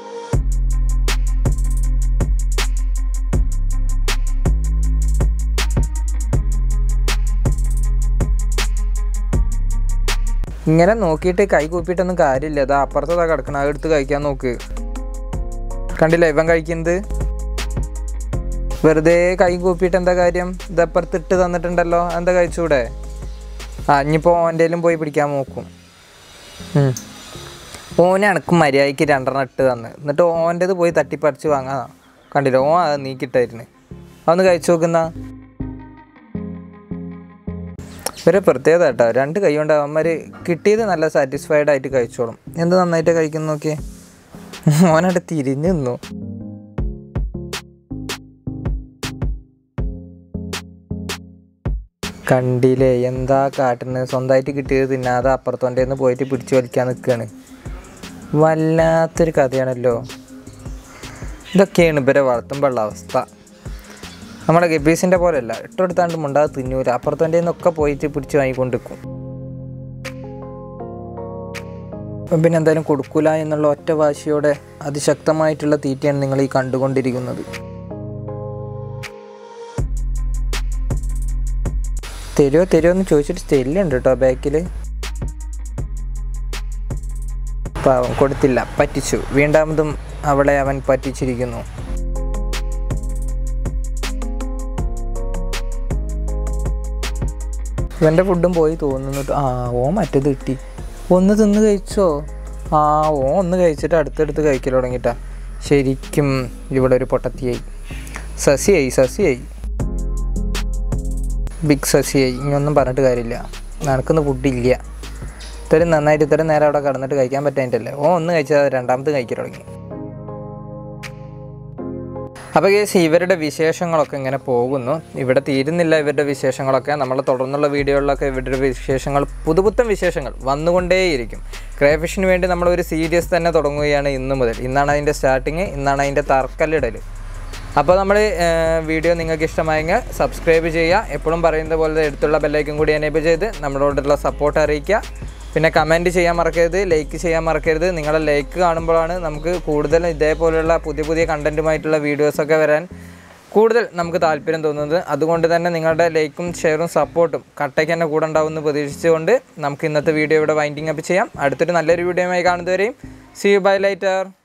ഇങ്ങനെ നോക്കിയിട്ട് കൈ കൂപ്പിയിട്ടൊന്നും കാര്യമില്ല അതാ അപ്പുറത്തതാ കിടക്കണം അത് എടുത്ത് കഴിക്കാൻ നോക്ക് കണ്ടില്ല ഇവൻ കഴിക്കുന്നത് വെറുതെ കൈ കൂപ്പിയിട്ട് എന്താ കാര്യം ഇതപ്പുറത്ത് ഇട്ട് തന്നിട്ടുണ്ടല്ലോ എന്താ കഴിച്ചൂടെ ആ ഇനിയിപ്പോൾ ഓൻ്റെയിലും പോയി പിടിക്കാൻ നോക്കും ഉം. ഓനെ അണക്ക് മര്യാദയ്ക്ക് രണ്ടെണ്ണം ഇട്ട് തന്ന് എന്നിട്ട് ഓൻ്റെത് പോയി തട്ടിപ്പറിച്ച് വാങ്ങാ കണ്ടില്ല ഓൻ അത് നീക്കിട്ടായിരുന്നു അതൊന്ന് കഴിച്ചു നോക്കുന്ന ഒരു പ്രത്യേകത കേട്ടോ രണ്ട് കൈ കൊണ്ട് അവന്മാർ കിട്ടിയത് നല്ല സാറ്റിസ്ഫൈഡ് ആയിട്ട് കഴിച്ചോളും എന്ത് നന്നായിട്ട് കഴിക്കുന്നു നോക്കിയേ ഓനവിടെ തിരിഞ്ഞു നിന്നു കണ്ടില്ലേ എന്താ കാട്ടുന്നത് സ്വന്തമായിട്ട് കിട്ടിയത് തിന്നാതെ അപ്പുറത്തോൻ്റെ നിന്ന് പോയിട്ട് പിടിച്ചു വലിക്കാൻ നിൽക്കുകയാണ് വല്ലാത്തൊരു കഥയാണല്ലോ ഇതൊക്കെയാണ് ഇവരെ വളർത്തുമ്പോഴുള്ള അവസ്ഥ നമ്മുടെ ഗബീസിൻ്റെ പോലെയല്ല ഇട്ടെടുത്താണ്ട് മുണ്ടാതെ തിന്നൂല അപ്പുറത്തോൻ്റെ നിന്നൊക്കെ പോയിട്ട് പിടിച്ച് വാങ്ങിക്കൊണ്ട് നിൽക്കും അപ്പം പിന്നെ എന്തായാലും കൊടുക്കൂല എന്നുള്ള ഒറ്റ വാശിയോടെ അതിശക്തമായിട്ടുള്ള തീറ്റയാണ് നിങ്ങൾ ഈ കണ്ടുകൊണ്ടിരിക്കുന്നത് തരുമോ തരുമോ എന്ന് ചോദിച്ചിട്ട് സ്റ്റെല്ലുണ്ട് കേട്ടോ ബാക്കിൽ പാവം കൊടുത്തില്ല പറ്റിച്ചു വീണ്ടാമതും അവളെ അവൻ പറ്റിച്ചിരിക്കുന്നു ഇവൻ്റെ ഫുഡും പോയി തോന്നുന്നു ട്ടോ. ആ ഓ മറ്റേത് കിട്ടി ഒന്ന് തിന്ന് കഴിച്ചോ ആ ഓ ഒന്ന് കഴിച്ചിട്ട് അടുത്തടുത്ത് കഴിക്കൽ തുടങ്ങിട്ടാ ശരിക്കും ഇവിടെ ഒരു പൊട്ടത്തിയായി സസിയായി സസിയായി ബിഗ് സസിയായി ഇനിയൊന്നും പറഞ്ഞിട്ട് കാര്യമില്ല നടക്കുന്ന ഫുഡില്ല ഇത്രയും നന്നായിട്ട് ഇത്രയും നേരം അവിടെ കിടന്നിട്ട് കഴിക്കാൻ പറ്റായിട്ടല്ലേ ഓ ഒന്ന് കഴിച്ചാൽ രണ്ടാമത് കഴിക്കാൻ തുടങ്ങി അപ്പോൾ കേസ് ഇവരുടെ വിശേഷങ്ങളൊക്കെ ഇങ്ങനെ പോകുന്നു ഇവിടെ തീരുന്നില്ല ഇവരുടെ വിശേഷങ്ങളൊക്കെ നമ്മൾ തുടർന്നുള്ള വീഡിയോകളിലൊക്കെ ഇവരുടെ വിശേഷങ്ങൾ പുതുപുത്തൻ വിശേഷങ്ങൾ വന്നുകൊണ്ടേയിരിക്കും ക്രേഫിഷിന് വേണ്ടി നമ്മൾ ഒരു സീരീസ് തന്നെ തുടങ്ങുകയാണ് ഇന്ന് മുതൽ ഇന്നാണ് അതിൻ്റെ സ്റ്റാർട്ടിങ് ഇന്നാണ് അതിൻ്റെ തറക്കല്ലിടൽ അപ്പോൾ നമ്മൾ വീഡിയോ നിങ്ങൾക്ക് ഇഷ്ടമായെങ്കിൽ സബ്സ്ക്രൈബ് ചെയ്യുക എപ്പോഴും പറയുന്നത് പോലെ എടുത്തുള്ള ബെല്ലൈക്കും കൂടി എനേബിൾ ചെയ്ത് നമ്മളോടുള്ള സപ്പോർട്ട് അറിയിക്കുക പിന്നെ കമൻറ്റ് ചെയ്യാൻ മറക്കരുത് ലൈക്ക് ചെയ്യാൻ മറക്കരുത് നിങ്ങളുടെ ലൈക്ക് കാണുമ്പോഴാണ് നമുക്ക് കൂടുതൽ ഇതേപോലെയുള്ള പുതിയ പുതിയ കണ്ടൻറ്റുമായിട്ടുള്ള വീഡിയോസൊക്കെ വരാൻ കൂടുതൽ നമുക്ക് താല്പര്യം തോന്നുന്നത് അതുകൊണ്ട് തന്നെ നിങ്ങളുടെ ലൈക്കും ഷെയറും സപ്പോർട്ടും കട്ടയ്ക്ക് തന്നെ കൂടെ ഉണ്ടാവുമെന്ന് പ്രതീക്ഷിച്ചുകൊണ്ട് നമുക്ക് ഇന്നത്തെ വീഡിയോ ഇവിടെ വൈൻഡിങ് അപ്പ് ചെയ്യാം അടുത്തൊരു നല്ലൊരു വീഡിയോയുമായി കാണുന്നതുവരെയും സി യു ബൈ ലൈറ്റർ